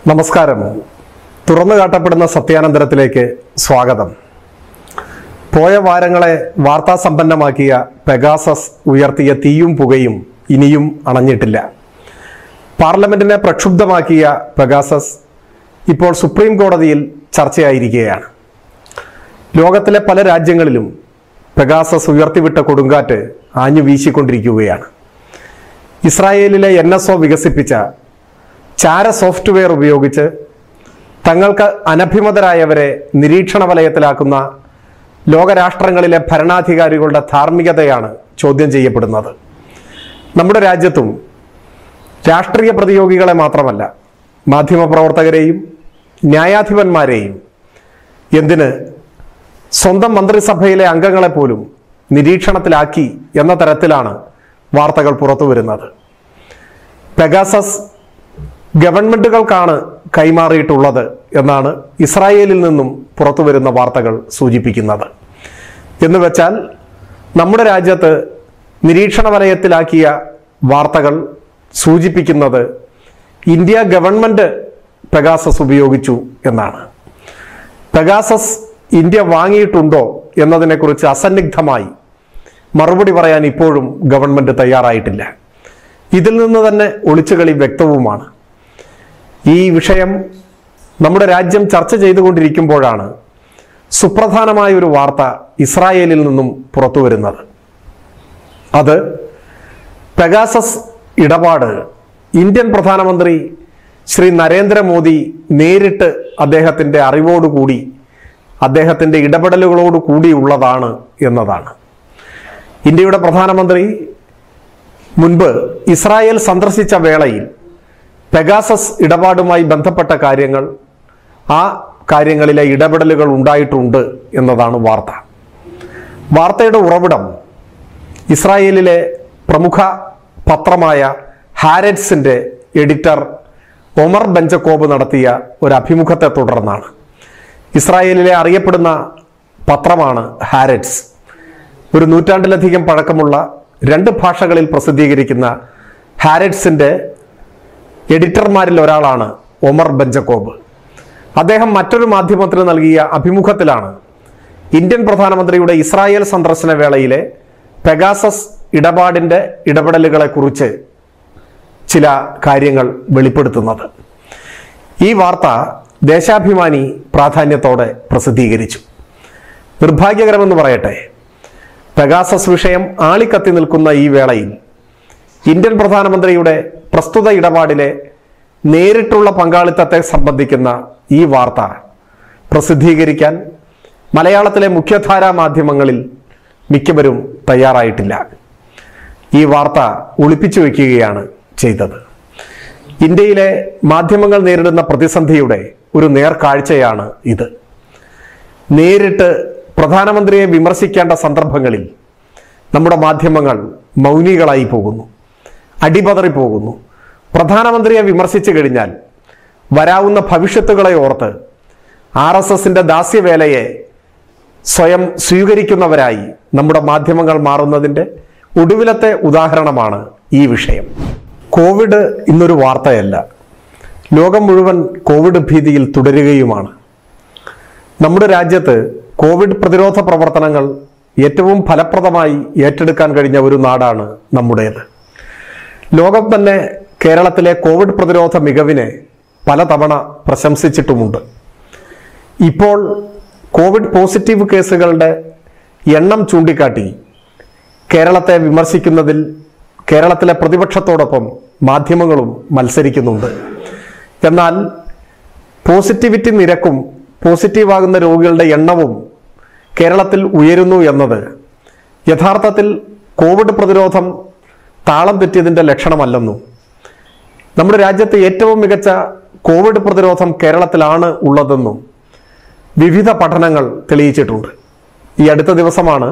നമസ്കാരം തുറന്നു കാട്ടപ്പെടുന്ന സത്യാനന്തരത്തിലേക്ക് സ്വാഗതം പോയ വാരങ്ങളെ വാർത്താ സമ്പന്നമാക്കിയ പെഗാസസ് ഉയർത്തിയ തീയും പുകയും ഇനിയും അണഞ്ഞിട്ടില്ല പാർലമെന്റിനെ പ്രക്ഷുബ്ധമാക്കിയ പെഗാസസ് ഇപ്പോൾ സുപ്രീം കോടതിയിൽ ചർച്ചയായിരിക്കുകയാണ് ലോകത്തിലെ പല രാജ്യങ്ങളിലും പെഗാസസ് ഉയർത്തിവിട്ട കൊടുങ്കാറ്റ് ആഞ്ഞു വീശിക്കൊണ്ടിരിക്കുകയാണ് ഇസ്രായേലിലെ എൻ എസ് ഒ വികസിപ്പിച്ച ചാര സോഫ്റ്റ്വെയർ ഉപയോഗിച്ച് തങ്ങൾക്ക് അനഭിമതരായവരെ നിരീക്ഷണ വലയത്തിലാക്കുന്ന ലോകരാഷ്ട്രങ്ങളിലെ ഭരണാധികാരികളുടെ ധാർമ്മികതയാണ് ചോദ്യം ചെയ്യപ്പെടുന്നത് നമ്മുടെ രാജ്യത്തും രാഷ്ട്രീയ പ്രതിയോഗികളെ മാത്രമല്ല മാധ്യമപ്രവർത്തകരെയും ന്യായാധിപന്മാരെയും എന്തിന് സ്വന്തം മന്ത്രിസഭയിലെ അംഗങ്ങളെ പോലും നിരീക്ഷണത്തിലാക്കി എന്ന തരത്തിലാണ് വാർത്തകൾ പുറത്തു വരുന്നത് പെഗാസസ് ഗവൺമെന്റുകൾക്കാണ് കൈമാറിയിട്ടുള്ളത് എന്നാണ് ഇസ്രായേലിൽ നിന്നും പുറത്തു വരുന്ന വാർത്തകൾ സൂചിപ്പിക്കുന്നത് എന്ന് വെച്ചാൽ നമ്മുടെ രാജ്യത്ത് നിരീക്ഷണ വലയത്തിലാക്കിയ വാർത്തകൾ സൂചിപ്പിക്കുന്നത് ഇന്ത്യ ഗവൺമെന്റ് പെഗാസസ് ഉപയോഗിച്ചു എന്നാണ് പെഗാസസ് ഇന്ത്യ വാങ്ങിയിട്ടുണ്ടോ എന്നതിനെക്കുറിച്ച് അസന്നിഗ്ധമായി മറുപടി പറയാൻ ഇപ്പോഴും ഗവൺമെന്റ് തയ്യാറായിട്ടില്ല ഇതിൽ നിന്ന് തന്നെ ഒളിച്ചുകളി വ്യക്തവുമാണ് ഈ വിഷയം നമ്മുടെ രാജ്യം ചർച്ച ചെയ്തുകൊണ്ടിരിക്കുമ്പോഴാണ് സുപ്രധാനമായ ഒരു വാർത്ത ഇസ്രായേലിൽ നിന്നും പുറത്തു വരുന്നത് അത് പെഗാസസ് ഇടപാട് ഇന്ത്യൻ പ്രധാനമന്ത്രി ശ്രീ നരേന്ദ്രമോദി നേരിട്ട് അദ്ദേഹത്തിൻ്റെ അറിവോടുകൂടി അദ്ദേഹത്തിൻ്റെ ഇടപെടലുകളോട് കൂടിയുള്ളതാണ് എന്നതാണ് ഇന്ത്യയുടെ പ്രധാനമന്ത്രി മുൻപ് ഇസ്രായേൽ സന്ദർശിച്ച വേളയിൽ പെഗാസസ് ഇടപാടുമായി ബന്ധപ്പെട്ട കാര്യങ്ങൾ ആ കാര്യങ്ങളിലെ ഇടപെടലുകൾ ഉണ്ടായിട്ടുണ്ട് എന്നതാണ് വാർത്ത വാർത്തയുടെ ഉറവിടം ഇസ്രായേലിലെ പ്രമുഖ പത്രമായ ഹാരറ്റ്സിന്റെ എഡിറ്റർ ഒമർ ബെഞ്ചക്കോബ് നടത്തിയ ഒരു അഭിമുഖത്തെ തുടർന്നാണ് ഇസ്രായേലിലെ അറിയപ്പെടുന്ന പത്രമാണ് ഹാരറ്റ്സ് ഒരു നൂറ്റാണ്ടിലധികം പഴക്കമുള്ള രണ്ട് ഭാഷകളിൽ പ്രസിദ്ധീകരിക്കുന്ന ഹാരറ്റ്സിന്റെ എഡിറ്റർമാരിൽ ഒരാളാണ് ഒമർ ബെഞ്ചക്കോബ് അദ്ദേഹം മറ്റൊരു മാധ്യമത്തിന് നൽകിയ അഭിമുഖത്തിലാണ് ഇന്ത്യൻ പ്രധാനമന്ത്രിയുടെ ഇസ്രായേൽ സന്ദർശന വേളയിലെ പെഗാസസ് ഇടപാടിന്റെ ഇടപെടലുകളെക്കുറിച്ച് ചില കാര്യങ്ങൾ വെളിപ്പെടുത്തുന്നത് ഈ വാർത്ത ദേശാഭിമാനി പ്രാധാന്യത്തോടെ പ്രസിദ്ധീകരിച്ചു നിർഭാഗ്യകരമെന്ന് പറയട്ടെ പെഗാസസ് വിഷയം ആളിക്കത്തി നിൽക്കുന്ന ഈ വേളയിൽ ഇന്ത്യൻ പ്രധാനമന്ത്രിയുടെ പ്രസ്തുത ഇടപാടിലെ നേരിട്ടുള്ള പങ്കാളിത്തത്തെ സംബന്ധിക്കുന്ന ഈ വാർത്ത പ്രസിദ്ധീകരിക്കാൻ മലയാളത്തിലെ മുഖ്യധാരാ മാധ്യമങ്ങളിൽ മിക്കവരും തയ്യാറായിട്ടില്ല ഈ വാർത്ത ഒളിപ്പിച്ചു വയ്ക്കുകയാണ് ചെയ്തത് ഇന്ത്യയിലെ മാധ്യമങ്ങൾ നേരിടുന്ന പ്രതിസന്ധിയുടെ ഒരു നേർക്കാഴ്ചയാണ് ഇത് നേരിട്ട് പ്രധാനമന്ത്രിയെ വിമർശിക്കേണ്ട സന്ദർഭങ്ങളിൽ നമ്മുടെ മാധ്യമങ്ങൾ മൗനികളായി പോകുന്നു അടിപതറി പോകുന്നു പ്രധാനമന്ത്രിയെ വിമർശിച്ചു കഴിഞ്ഞാൽ വരാവുന്ന ഭവിഷ്യത്തുകളെ ഓർത്ത് ആർ എസ് എസിന്റെ ദാസ്യവേലയെ സ്വയം സ്വീകരിക്കുന്നവരായി നമ്മുടെ മാധ്യമങ്ങൾ മാറുന്നതിൻ്റെ ഒടുവിലത്തെ ഉദാഹരണമാണ് ഈ വിഷയം കോവിഡ് ഇന്നൊരു വാർത്തയല്ല ലോകം മുഴുവൻ കോവിഡ് ഭീതിയിൽ തുടരുകയുമാണ് നമ്മുടെ രാജ്യത്ത് കോവിഡ് പ്രതിരോധ പ്രവർത്തനങ്ങൾ ഏറ്റവും ഫലപ്രദമായി ഏറ്റെടുക്കാൻ കഴിഞ്ഞ ഒരു നാടാണ് നമ്മുടേത് ലോകം തന്നെ കേരളത്തിലെ കോവിഡ് പ്രതിരോധ മികവിനെ പലതവണ പ്രശംസിച്ചിട്ടുമുണ്ട് ഇപ്പോൾ കോവിഡ് പോസിറ്റീവ് കേസുകളുടെ എണ്ണം ചൂണ്ടിക്കാട്ടി കേരളത്തെ വിമർശിക്കുന്നതിൽ കേരളത്തിലെ പ്രതിപക്ഷത്തോടൊപ്പം മാധ്യമങ്ങളും മത്സരിക്കുന്നുണ്ട് എന്നാൽ പോസിറ്റിവിറ്റി നിരക്കും പോസിറ്റീവാകുന്ന രോഗികളുടെ എണ്ണവും കേരളത്തിൽ ഉയരുന്നു എന്നത് യഥാർത്ഥത്തിൽ കോവിഡ് പ്രതിരോധം താളം തെറ്റിയതിൻ്റെ ലക്ഷണമല്ലെന്നും നമ്മുടെ രാജ്യത്ത് ഏറ്റവും മികച്ച കോവിഡ് പ്രതിരോധം കേരളത്തിലാണ് ഉള്ളതെന്നും വിവിധ പഠനങ്ങൾ തെളിയിച്ചിട്ടുണ്ട് ഈ അടുത്ത ദിവസമാണ്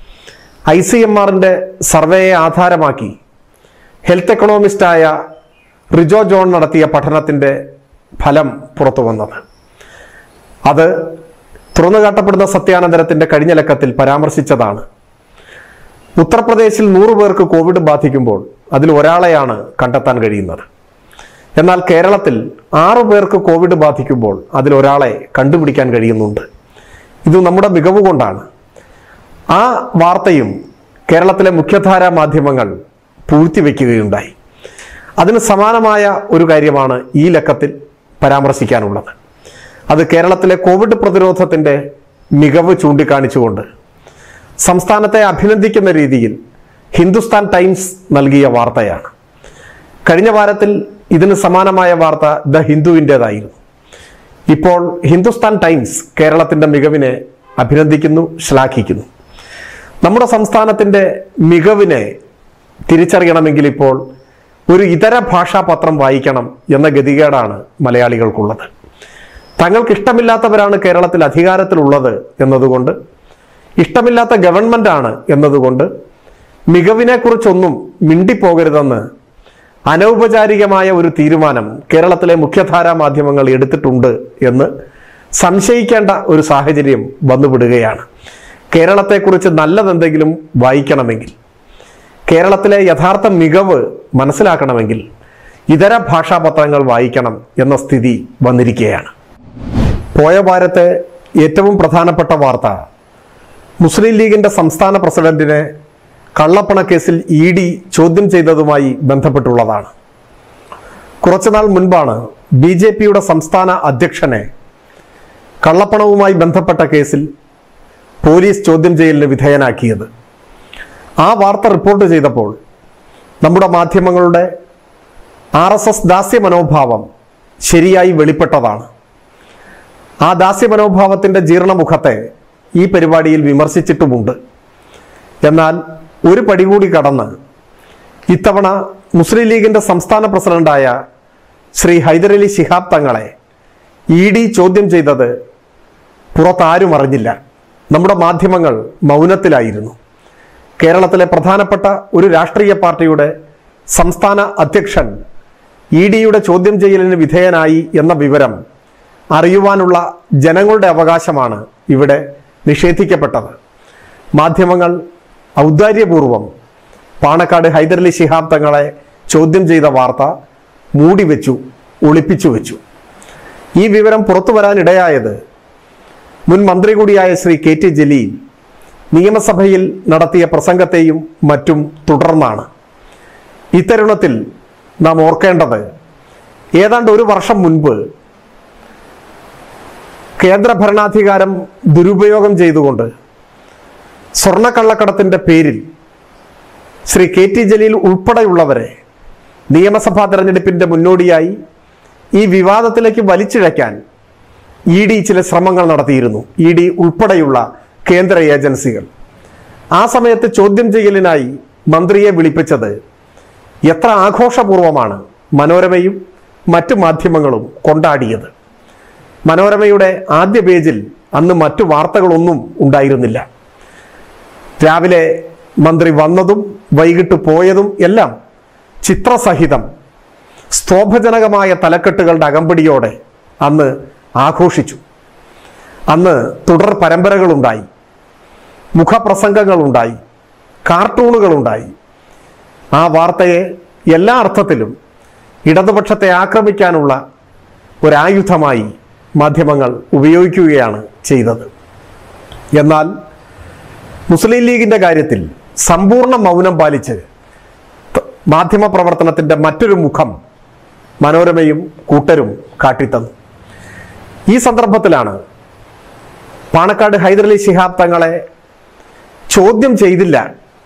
ഐ സി എം ആറിൻ്റെ സർവേയെ ആധാരമാക്കി ഹെൽത്ത് എക്കണോമിസ്റ്റായ റിജോ ജോൺ നടത്തിയ പഠനത്തിൻ്റെ ഫലം പുറത്തു വന്നത് അത് തുറന്നുകാട്ടപ്പെടുന്ന സത്യാനന്തരത്തിൻ്റെ കഴിഞ്ഞ ലക്കത്തിൽ പരാമർശിച്ചതാണ് ഉത്തർപ്രദേശിൽ നൂറ് പേർക്ക് കോവിഡ് ബാധിക്കുമ്പോൾ അതിൽ ഒരാളെയാണ് കണ്ടെത്താൻ കഴിയുന്നത് എന്നാൽ കേരളത്തിൽ ആറു പേർക്ക് കോവിഡ് ബാധിക്കുമ്പോൾ അതിലൊരാളെ കണ്ടുപിടിക്കാൻ കഴിയുന്നുണ്ട് ഇത് നമ്മുടെ മികവ് കൊണ്ടാണ് ആ വാർത്തയും കേരളത്തിലെ മുഖ്യധാരാ മാധ്യമങ്ങൾ പൂഴ്ത്തിവെക്കുകയുണ്ടായി അതിന് സമാനമായ ഒരു കാര്യമാണ് ഈ ലക്കത്തിൽ പരാമർശിക്കാനുള്ളത് അത് കേരളത്തിലെ കോവിഡ് പ്രതിരോധത്തിൻ്റെ മികവ് ചൂണ്ടിക്കാണിച്ചുകൊണ്ട് സംസ്ഥാനത്തെ അഭിനന്ദിക്കുന്ന രീതിയിൽ ഹിന്ദുസ്ഥാൻ ടൈംസ് നൽകിയ വാർത്തയാണ് കഴിഞ്ഞ വാരത്തിൽ ഇതിന് സമാനമായ വാർത്ത ദ ഹിന്ദുവിൻ്റെതായിരുന്നു ഇപ്പോൾ ഹിന്ദുസ്ഥാൻ ടൈംസ് കേരളത്തിൻ്റെ മികവിനെ അഭിനന്ദിക്കുന്നു ശ്ലാഘിക്കുന്നു നമ്മുടെ സംസ്ഥാനത്തിൻ്റെ മികവിനെ തിരിച്ചറിയണമെങ്കിൽ ഇപ്പോൾ ഒരു ഇതര ഭാഷാ പത്രം വായിക്കണം എന്ന ഗതികേടാണ് മലയാളികൾക്കുള്ളത് തങ്ങൾക്ക് ഇഷ്ടമില്ലാത്തവരാണ് കേരളത്തിൽ അധികാരത്തിലുള്ളത് എന്നതുകൊണ്ട് ഇഷ്ടമില്ലാത്ത ഗവൺമെൻറ്റാണ് എന്നതുകൊണ്ട് മികവിനെക്കുറിച്ചൊന്നും മിണ്ടിപ്പോകരുതെന്ന് അനൗപചാരികമായ ഒരു തീരുമാനം കേരളത്തിലെ മുഖ്യധാരാ മാധ്യമങ്ങൾ എടുത്തിട്ടുണ്ട് എന്ന് സംശയിക്കേണ്ട ഒരു സാഹചര്യം വന്നുവിടുകയാണ് കേരളത്തെക്കുറിച്ച് നല്ലതെന്തെങ്കിലും വായിക്കണമെങ്കിൽ കേരളത്തിലെ യഥാർത്ഥ മികവ് മനസ്സിലാക്കണമെങ്കിൽ ഇതര ഭാഷാപത്രങ്ങൾ വായിക്കണം എന്ന സ്ഥിതി വന്നിരിക്കുകയാണ് പോയ വാരത്തെ ഏറ്റവും പ്രധാനപ്പെട്ട വാർത്ത മുസ്ലിം ലീഗിന്റെ സംസ്ഥാന പ്രസിഡന്റിനെ കള്ളപ്പണക്കേസിൽ ഇ ഡി ചോദ്യം ചെയ്തതുമായി ബന്ധപ്പെട്ടുള്ളതാണ് കുറച്ചുനാൾ മുൻപാണ് ബി ജെ പിയുടെ സംസ്ഥാന അധ്യക്ഷനെ കള്ളപ്പണവുമായി ബന്ധപ്പെട്ട കേസിൽ പോലീസ് ചോദ്യം ചെയ്യലിന് വിധേയനാക്കിയത് ആ വാർത്ത റിപ്പോർട്ട് ചെയ്തപ്പോൾ നമ്മുടെ മാധ്യമങ്ങളുടെ ആർ എസ് എസ് ദാസ്യ മനോഭാവം ശരിയായി വെളിപ്പെട്ടതാണ് ആ ദാസ്യ മനോഭാവത്തിൻ്റെ ജീർണമുഖത്തെ ഈ പരിപാടിയിൽ വിമർശിച്ചിട്ടുമുണ്ട് എന്നാൽ ഒരു പടി കൂടി കടന്ന് ഇത്തവണ മുസ്ലിം ലീഗിന്റെ സംസ്ഥാന പ്രസിഡന്റായ ശ്രീ ഹൈദരലി ശിഹാബ് തങ്ങളെ ഇ ഡി ചോദ്യം ചെയ്തത് പുറത്താരും അറിഞ്ഞില്ല നമ്മുടെ മാധ്യമങ്ങൾ മൗനത്തിലായിരുന്നു കേരളത്തിലെ പ്രധാനപ്പെട്ട ഒരു രാഷ്ട്രീയ പാർട്ടിയുടെ സംസ്ഥാന അധ്യക്ഷൻ ഇ ഡിയുടെ ചോദ്യം ചെയ്യലിന് വിധേയനായി എന്ന വിവരം അറിയുവാനുള്ള ജനങ്ങളുടെ അവകാശമാണ് ഇവിടെ നിഷേധിക്കപ്പെട്ടത് മാധ്യമങ്ങൾ ഔദാര്യപൂർവം പാണക്കാട് ഹൈദരലി ശിഹാബ് തങ്ങളെ ചോദ്യം ചെയ്ത വാർത്ത മൂടിവെച്ചു ഒളിപ്പിച്ചു വെച്ചു ഈ വിവരം പുറത്തു വരാനിടയായത് മുൻ മന്ത്രി കൂടിയായ ശ്രീ കെ ടി ജലീൽ നിയമസഭയിൽ നടത്തിയ പ്രസംഗത്തെയും മറ്റും തുടർന്നാണ് ഇത്തരുണത്തിൽ നാം ഓർക്കേണ്ടത് ഏതാണ്ട് ഒരു വർഷം മുൻപ് കേന്ദ്ര ഭരണാധികാരം ദുരുപയോഗം ചെയ്തുകൊണ്ട് സ്വർണ്ണക്കള്ളക്കടത്തിന്റെ പേരിൽ ശ്രീ കെ ടി ജലീൽ ഉൾപ്പെടെയുള്ളവരെ നിയമസഭാ തെരഞ്ഞെടുപ്പിന്റെ മുന്നോടിയായി ഈ വിവാദത്തിലേക്ക് വലിച്ചിഴയ്ക്കാൻ ഇ ഡി ചില ശ്രമങ്ങൾ നടത്തിയിരുന്നു ഇ ഡി ഉൾപ്പെടെയുള്ള കേന്ദ്ര ഏജൻസികൾ ആ സമയത്ത് ചോദ്യം ചെയ്യലിനായി മന്ത്രിയെ വിളിപ്പിച്ചത് എത്ര ആഘോഷപൂർവമാണ് മനോരമയും മറ്റു മാധ്യമങ്ങളും കൊണ്ടാടിയത് മനോരമയുടെ ആദ്യ പേജിൽ അന്ന് മറ്റു വാർത്തകളൊന്നും ഉണ്ടായിരുന്നില്ല രാവിലെ മന്ത്രി വന്നതും വൈകിട്ട് പോയതും എല്ലാം ചിത്രസഹിതം സ്തോഭജനകമായ തലക്കെട്ടുകളുടെ അകമ്പടിയോടെ അന്ന് ആഘോഷിച്ചു അന്ന് തുടർ പരമ്പരകളുണ്ടായി മുഖപ്രസംഗങ്ങളുണ്ടായി കാർട്ടൂണുകളുണ്ടായി ആ വാർത്തയെ എല്ലാ അർത്ഥത്തിലും ഇടതുപക്ഷത്തെ ആക്രമിക്കാനുള്ള ഒരായുധമായി മാധ്യമങ്ങൾ ഉപയോഗിക്കുകയാണ് ചെയ്തത് എന്നാൽ മുസ്ലിം ലീഗിന്റെ കാര്യത്തിൽ സമ്പൂർണ്ണ മൗനം പാലിച്ച് ത- മാധ്യമ പ്രവർത്തനത്തിന്റെ മറ്റൊരു മുഖം മനോരമയും കൂട്ടരും കാട്ടിത്തന്നു ഈ സന്ദർഭത്തിലാണ് പാണക്കാട് ഹൈദരലി ശിഹാബ് തങ്ങളെ ചോദ്യം ചെയ്തില്ല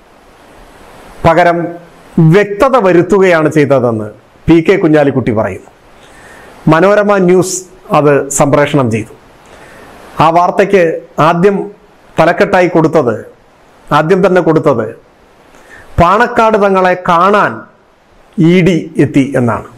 പകരം വ്യക്തത വരുത്തുകയാണ് ചെയ്തതെന്ന് പി കെ കുഞ്ഞാലിക്കുട്ടി പറയുന്നു മനോരമ ന്യൂസ് അത് സംപ്രേഷണം ചെയ്തു ആ വാർത്തയ്ക്ക് ആദ്യം തലക്കെട്ടായി കൊടുത്തത് ആദ്യം തന്നെ കൊടുത്തത് പാണക്കാട് തങ്ങളെ കാണാൻ ഇ ഡി എത്തി എന്നാണ്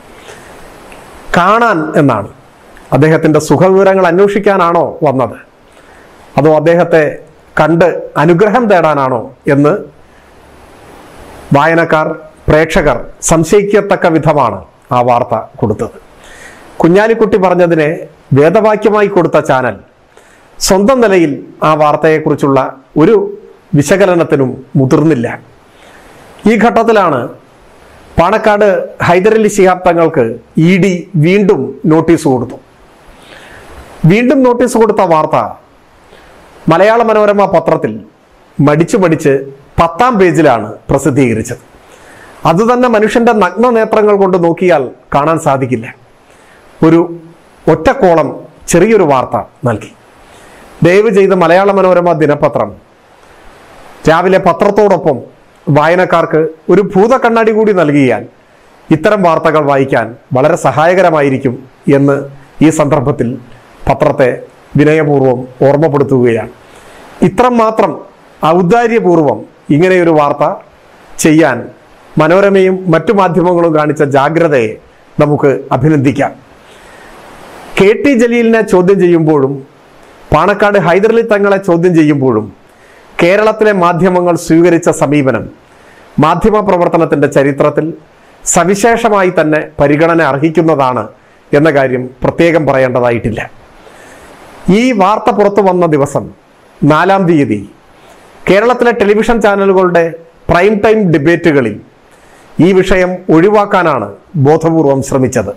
കാണാൻ എന്നാണ് അദ്ദേഹത്തിൻ്റെ സുഖവിവരങ്ങൾ അന്വേഷിക്കാനാണോ വന്നത് അതോ അദ്ദേഹത്തെ കണ്ട് അനുഗ്രഹം തേടാനാണോ എന്ന് വായനക്കാർ പ്രേക്ഷകർ സംശയിക്കത്തക്ക വിധമാണ് ആ വാർത്ത കൊടുത്തത് കുഞ്ഞാലിക്കുട്ടി പറഞ്ഞതിനെ വേദവാക്യമായി കൊടുത്ത ചാനൽ സ്വന്തം നിലയിൽ ആ വാർത്തയെക്കുറിച്ചുള്ള ഒരു വിശകലനത്തിനും മുതിർന്നില്ല ഈ ഘട്ടത്തിലാണ് പാണക്കാട് ഹൈദരലി ശിഹാബ് തങ്ങൾക്ക് ഇ ഡി വീണ്ടും നോട്ടീസ് കൊടുത്തു വീണ്ടും നോട്ടീസ് കൊടുത്ത വാർത്ത മലയാള മനോരമ പത്രത്തിൽ മടിച്ചു മടിച്ച് പത്താം പേജിലാണ് പ്രസിദ്ധീകരിച്ചത് അതുതന്നെ മനുഷ്യന്റെ നഗ്ന നേത്രങ്ങൾ കൊണ്ട് നോക്കിയാൽ കാണാൻ സാധിക്കില്ല ഒരു ഒറ്റക്കോളം ചെറിയൊരു വാർത്ത നൽകി ദയവ് ചെയ്ത് മലയാള മനോരമ ദിനപത്രം രാവിലെ പത്രത്തോടൊപ്പം വായനക്കാർക്ക് ഒരു ഭൂതക്കണ്ണാടി കൂടി നൽകിയാൽ ഇത്തരം വാർത്തകൾ വായിക്കാൻ വളരെ സഹായകരമായിരിക്കും എന്ന് ഈ സന്ദർഭത്തിൽ പത്രത്തെ വിനയപൂർവ്വം ഓർമ്മപ്പെടുത്തുകയാണ് ഇത്രം മാത്രം ഔദാര്യപൂർവം ഇങ്ങനെയൊരു വാർത്ത ചെയ്യാൻ മനോരമയും മറ്റു മാധ്യമങ്ങളും കാണിച്ച ജാഗ്രതയെ നമുക്ക് അഭിനന്ദിക്കാം കെ ടി ജലീലിനെ ചോദ്യം ചെയ്യുമ്പോഴും പാണക്കാട് ഹൈദരലി തങ്ങളെ ചോദ്യം ചെയ്യുമ്പോഴും കേരളത്തിലെ മാധ്യമങ്ങൾ സ്വീകരിച്ച സമീപനം മാധ്യമ പ്രവർത്തനത്തിന്റെ ചരിത്രത്തിൽ സവിശേഷമായി തന്നെ പരിഗണന അർഹിക്കുന്നതാണ് എന്ന കാര്യം പ്രത്യേകം പറയേണ്ടതായിട്ടില്ല ഈ വാർത്ത പുറത്തു വന്ന ദിവസം നാലാം തീയതി കേരളത്തിലെ ടെലിവിഷൻ ചാനലുകളുടെ പ്രൈം ടൈം ഡിബേറ്റുകളിൽ ഈ വിഷയം ഒഴിവാക്കാനാണ് ബോധപൂർവം ശ്രമിച്ചത്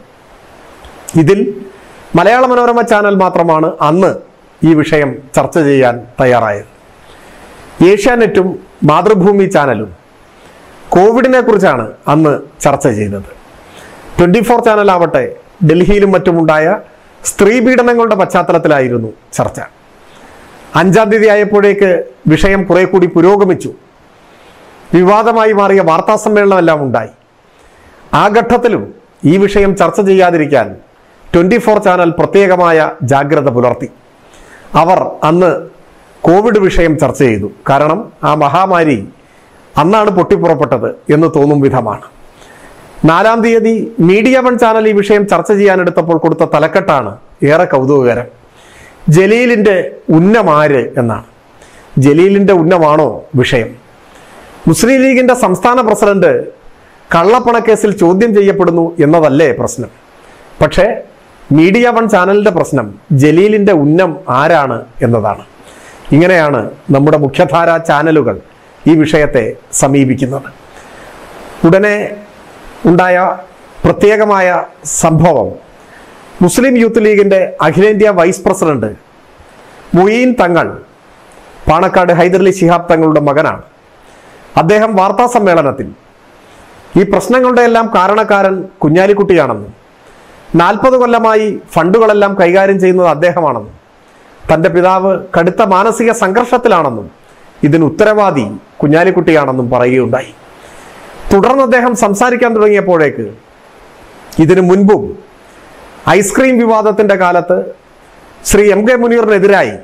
ഇതിൽ മലയാള മനോരമ ചാനൽ മാത്രമാണ് അന്ന് ഈ വിഷയം ചർച്ച ചെയ്യാൻ തയ്യാറായത് ഏഷ്യാനെറ്റും മാതൃഭൂമി ചാനലും കോവിഡിനെ കുറിച്ചാണ് അന്ന് ചർച്ച ചെയ്തത് ട്വന്റി ഫോർ ചാനലാവട്ടെ ഡൽഹിയിലും മറ്റുമുണ്ടായ സ്ത്രീ പീഡനങ്ങളുടെ പശ്ചാത്തലത്തിലായിരുന്നു ചർച്ച അഞ്ചാം തീയതി ആയപ്പോഴേക്ക് വിഷയം കുറെ കൂടി പുരോഗമിച്ചു വിവാദമായി മാറിയ വാർത്താ സമ്മേളനമെല്ലാം ഉണ്ടായി ആ ഘട്ടത്തിലും ഈ വിഷയം ചർച്ച ചെയ്യാതിരിക്കാൻ ട്വന്റി ഫോർ ചാനൽ പ്രത്യേകമായ ജാഗ്രത പുലർത്തി അവർ അന്ന് കോവിഡ് വിഷയം ചർച്ച ചെയ്തു കാരണം ആ മഹാമാരി അന്നാണ് പൊട്ടിപ്പുറപ്പെട്ടത് എന്ന് തോന്നും വിധമാണ് നാലാം തീയതി മീഡിയ വൺ ചാനൽ ഈ വിഷയം ചർച്ച ചെയ്യാനെടുത്തപ്പോൾ കൊടുത്ത തലക്കെട്ടാണ് ഏറെ കൗതുകകരം ജലീലിന്റെ ഉന്നമാര് എന്നാണ് ജലീലിന്റെ ഉന്നമാണോ വിഷയം മുസ്ലിം ലീഗിന്റെ സംസ്ഥാന പ്രസിഡന്റ് കള്ളപ്പണക്കേസിൽ ചോദ്യം ചെയ്യപ്പെടുന്നു എന്നതല്ലേ പ്രശ്നം പക്ഷേ മീഡിയ വൺ ചാനലിന്റെ പ്രശ്നം ജലീലിന്റെ ഉന്നം ആരാണ് എന്നതാണ് ഇങ്ങനെയാണ് നമ്മുടെ മുഖ്യധാര ചാനലുകൾ ഈ വിഷയത്തെ സമീപിക്കുന്നത് ഉടനെ ഉണ്ടായ പ്രത്യേകമായ സംഭവം മുസ്ലിം യൂത്ത് ലീഗിന്റെ അഖിലേന്ത്യാ വൈസ് പ്രസിഡന്റ് മുയീൻ തങ്ങൾ പാണക്കാട് ഹൈദരലി ശിഹാബ് തങ്ങളുടെ മകനാണ് അദ്ദേഹം വാർത്താ സമ്മേളനത്തിൽ ഈ പ്രശ്നങ്ങളുടെ എല്ലാം കാരണക്കാരൻ കുഞ്ഞാലിക്കുട്ടിയാണെന്നും നാൽപ്പത് കൊല്ലമായി ഫണ്ടുകളെല്ലാം കൈകാര്യം ചെയ്യുന്നത് അദ്ദേഹമാണെന്നും തൻ്റെ പിതാവ് കടുത്ത മാനസിക സംഘർഷത്തിലാണെന്നും ഇതിന് ഉത്തരവാദി കുഞ്ഞാലിക്കുട്ടിയാണെന്നും പറയുകയുണ്ടായി തുടർന്ന് അദ്ദേഹം സംസാരിക്കാൻ തുടങ്ങിയപ്പോഴേക്ക് ഇതിനു മുൻപും ഐസ്ക്രീം വിവാദത്തിന്റെ കാലത്ത് ശ്രീ എം കെ മുനീറിനെതിരായി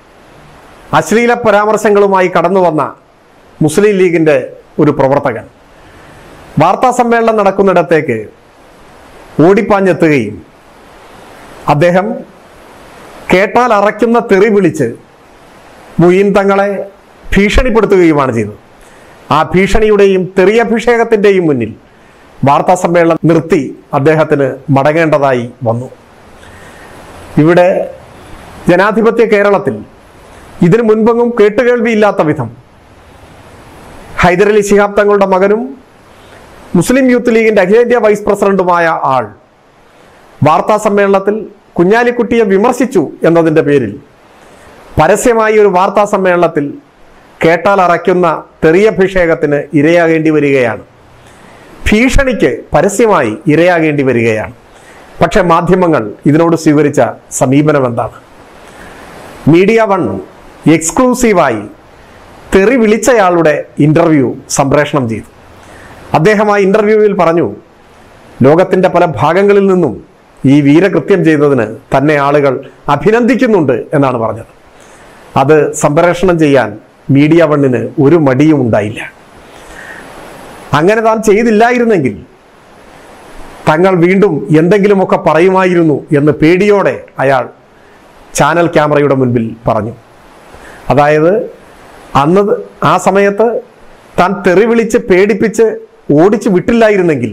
അശ്ലീല പരാമർശങ്ങളുമായി കടന്നു വന്ന മുസ്ലിം ലീഗിന്റെ ഒരു പ്രവർത്തകൻ വാർത്താ സമ്മേളനം നടക്കുന്നിടത്തേക്ക് ഓടിപ്പാഞ്ഞെത്തുകയും അദ്ദേഹം കേട്ടാൽ അറയ്ക്കുന്ന തെറി വിളിച്ച് മുയിൻ തങ്ങളെ ഭീഷണിപ്പെടുത്തുകയുമാണ് ചെയ്തത് ആ ഭീഷണിയുടെയും തെറിയഭിഷേകത്തിൻ്റെയും മുന്നിൽ വാർത്താ സമ്മേളനം നിർത്തി അദ്ദേഹത്തിന് മടങ്ങേണ്ടതായി വന്നു ഇവിടെ ജനാധിപത്യ കേരളത്തിൽ ഇതിനു മുൻപെങ്ങും കേട്ടുകേൾവിയില്ലാത്ത വിധം ഹൈദരലി ശിഹാബ് തങ്ങളുടെ മകനും മുസ്ലിം യൂത്ത് ലീഗിന്റെ അഖിലേന്ത്യാ വൈസ് പ്രസിഡന്റുമായ ആൾ വാർത്താ സമ്മേളനത്തിൽ കുഞ്ഞാലിക്കുട്ടിയെ വിമർശിച്ചു എന്നതിൻ്റെ പേരിൽ പരസ്യമായി ഒരു വാർത്താ സമ്മേളനത്തിൽ കേട്ടാൽ അറയ്ക്കുന്ന തെറിയഭിഷേകത്തിന് ഇരയാകേണ്ടി വരികയാണ് ഭീഷണിക്ക് പരസ്യമായി ഇരയാകേണ്ടി വരികയാണ് പക്ഷെ മാധ്യമങ്ങൾ ഇതിനോട് സ്വീകരിച്ച സമീപനം എന്താണ് മീഡിയ വൺ എക്സ്ക്ലൂസീവായി തെറി വിളിച്ചയാളുടെ ഇന്റർവ്യൂ സംപ്രേഷണം ചെയ്തു അദ്ദേഹം ആ ഇന്റർവ്യൂവിൽ പറഞ്ഞു ലോകത്തിന്റെ പല ഭാഗങ്ങളിൽ നിന്നും ഈ വീരകൃത്യം ചെയ്തതിന് തന്നെ ആളുകൾ അഭിനന്ദിക്കുന്നുണ്ട് എന്നാണ് പറഞ്ഞത് അത് സംപ്രേഷണം ചെയ്യാൻ മീഡിയ വണ്ണിന് ഒരു മടിയും ഉണ്ടായില്ല അങ്ങനെ താൻ ചെയ്തില്ലായിരുന്നെങ്കിൽ തങ്ങൾ വീണ്ടും എന്തെങ്കിലുമൊക്കെ പറയുമായിരുന്നു എന്ന് പേടിയോടെ അയാൾ ചാനൽ ക്യാമറയുടെ മുൻപിൽ പറഞ്ഞു അതായത് അന്ന് ആ സമയത്ത് താൻ തെറി വിളിച്ച് പേടിപ്പിച്ച് ഓടിച്ചു വിട്ടില്ലായിരുന്നെങ്കിൽ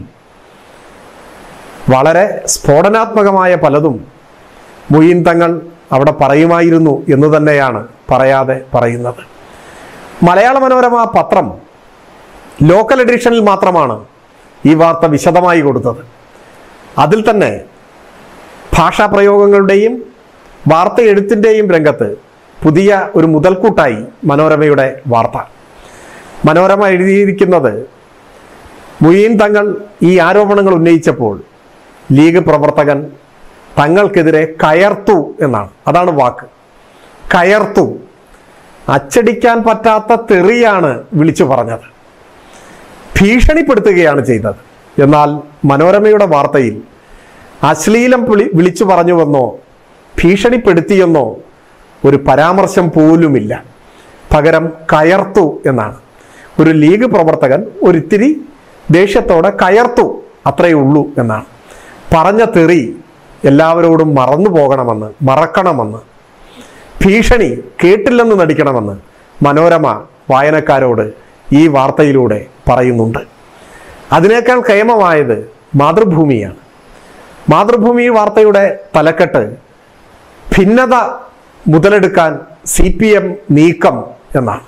വളരെ സ്ഫോടനാത്മകമായ പലതും മുയിൻ തങ്ങൾ അവിടെ പറയുമായിരുന്നു എന്ന് തന്നെയാണ് പറയാതെ പറയുന്നത് മലയാള മനോരമ പത്രം ലോക്കൽ എഡിഷനിൽ മാത്രമാണ് ഈ വാർത്ത വിശദമായി കൊടുത്തത് അതിൽ തന്നെ ഭാഷാപ്രയോഗങ്ങളുടെയും വാർത്ത എഴുത്തിൻ്റെയും രംഗത്ത് പുതിയ ഒരു മുതൽക്കൂട്ടായി മനോരമയുടെ വാർത്ത മനോരമ എഴുതിയിരിക്കുന്നത് മുയീൻ തങ്ങൾ ഈ ആരോപണങ്ങൾ ഉന്നയിച്ചപ്പോൾ ലീഗ് പ്രവർത്തകൻ തങ്ങൾക്കെതിരെ കയർത്തു എന്നാണ് അതാണ് വാക്ക് കയർത്തു അച്ചടിക്കാൻ പറ്റാത്ത തെറിയാണ് വിളിച്ചു പറഞ്ഞത് ഭീഷണിപ്പെടുത്തുകയാണ് ചെയ്തത് എന്നാൽ മനോരമയുടെ വാർത്തയിൽ അശ്ലീലം വിളി വിളിച്ചു പറഞ്ഞുവെന്നോ ഭീഷണിപ്പെടുത്തിയെന്നോ ഒരു പരാമർശം പോലുമില്ല പകരം കയർത്തു എന്നാണ് ഒരു ലീഗ് പ്രവർത്തകൻ ഒരിത്തിരി ദേഷ്യത്തോടെ കയർത്തു അത്രയേ ഉള്ളൂ എന്നാണ് പറഞ്ഞ തെറി എല്ലാവരോടും മറന്നു പോകണമെന്ന് മറക്കണമെന്ന് ഭീഷണി കേട്ടില്ലെന്ന് നടിക്കണമെന്ന് മനോരമ വായനക്കാരോട് ഈ വാർത്തയിലൂടെ പറയുന്നുണ്ട് അതിനേക്കാൾ കേമമായത് മാതൃഭൂമിയാണ് മാതൃഭൂമി വാർത്തയുടെ തലക്കെട്ട് ഭിന്നത മുതലെടുക്കാൻ സി പി എം നീക്കം എന്നാണ്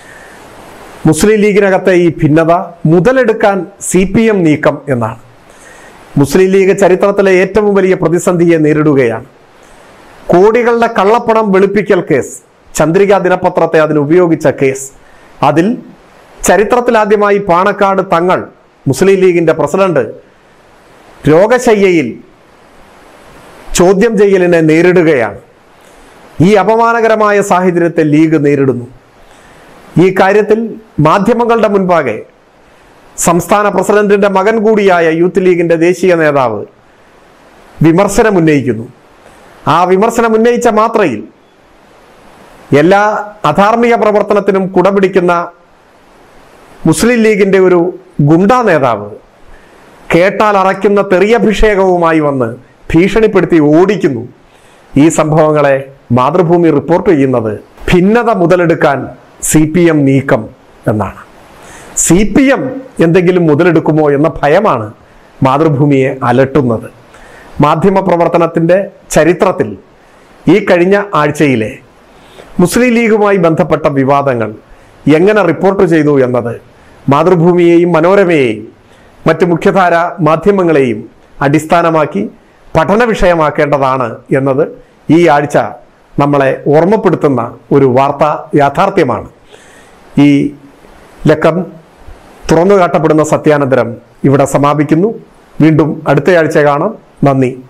മുസ്ലിം ലീഗിനകത്തെ ഈ ഭിന്നത മുതലെടുക്കാൻ സി പി എം നീക്കം എന്നാണ് മുസ്ലിം ലീഗ് ചരിത്രത്തിലെ ഏറ്റവും വലിയ പ്രതിസന്ധിയെ നേരിടുകയാണ് കോടികളുടെ കള്ളപ്പണം വെളുപ്പിക്കൽ കേസ് ചന്ദ്രിക ദിനപത്രത്തെ അതിന് ഉപയോഗിച്ച കേസ് അതിൽ ചരിത്രത്തിലാദ്യമായി പാണക്കാട് തങ്ങൾ മുസ്ലിം ലീഗിന്റെ പ്രസിഡന്റ് രോഗശയ്യയിൽ ചോദ്യം ചെയ്യലിനെ നേരിടുകയാണ് ഈ അപമാനകരമായ സാഹചര്യത്തെ ലീഗ് നേരിടുന്നു ഈ കാര്യത്തിൽ മാധ്യമങ്ങളുടെ മുൻപാകെ സംസ്ഥാന പ്രസിഡന്റിന്റെ മകൻ കൂടിയായ യൂത്ത് ലീഗിന്റെ ദേശീയ നേതാവ് വിമർശനം ഉന്നയിക്കുന്നു ആ വിമർശനം ഉന്നയിച്ച മാത്രയിൽ എല്ലാ അധാർമിക പ്രവർത്തനത്തിനും കുടപിടിക്കുന്ന മുസ്ലിം ലീഗിന്റെ ഒരു ഗുണ്ടാ നേതാവ് കേട്ടാൽ അറയ്ക്കുന്ന തെറിയഭിഷേകവുമായി വന്ന് ഭീഷണിപ്പെടുത്തി ഓടിക്കുന്നു ഈ സംഭവങ്ങളെ മാതൃഭൂമി റിപ്പോർട്ട് ചെയ്യുന്നത് ഭിന്നത മുതലെടുക്കാൻ സി പി എം നീക്കം എന്നാണ് സി പി എം എന്തെങ്കിലും മുതലെടുക്കുമോ എന്ന ഭയമാണ് മാതൃഭൂമിയെ അലട്ടുന്നത് മാധ്യമ പ്രവർത്തനത്തിൻ്റെ ചരിത്രത്തിൽ ഈ കഴിഞ്ഞ ആഴ്ചയിലെ മുസ്ലിം ലീഗുമായി ബന്ധപ്പെട്ട വിവാദങ്ങൾ എങ്ങനെ റിപ്പോർട്ട് ചെയ്തു എന്നത് മാതൃഭൂമിയെയും മനോരമയെയും മറ്റ് മുഖ്യധാര മാധ്യമങ്ങളെയും അടിസ്ഥാനമാക്കി പഠന വിഷയമാക്കേണ്ടതാണ് എന്നത് ഈ ആഴ്ച നമ്മളെ ഓർമ്മപ്പെടുത്തുന്ന ഒരു വാർത്ത യാഥാർത്ഥ്യമാണ് ഈ ലക്കം തുറന്നു കാട്ടപ്പെടുന്ന സത്യാനന്തരം ഇവിടെ സമാപിക്കുന്നു വീണ്ടും അടുത്തയാഴ്ച കാണാം നന്ദി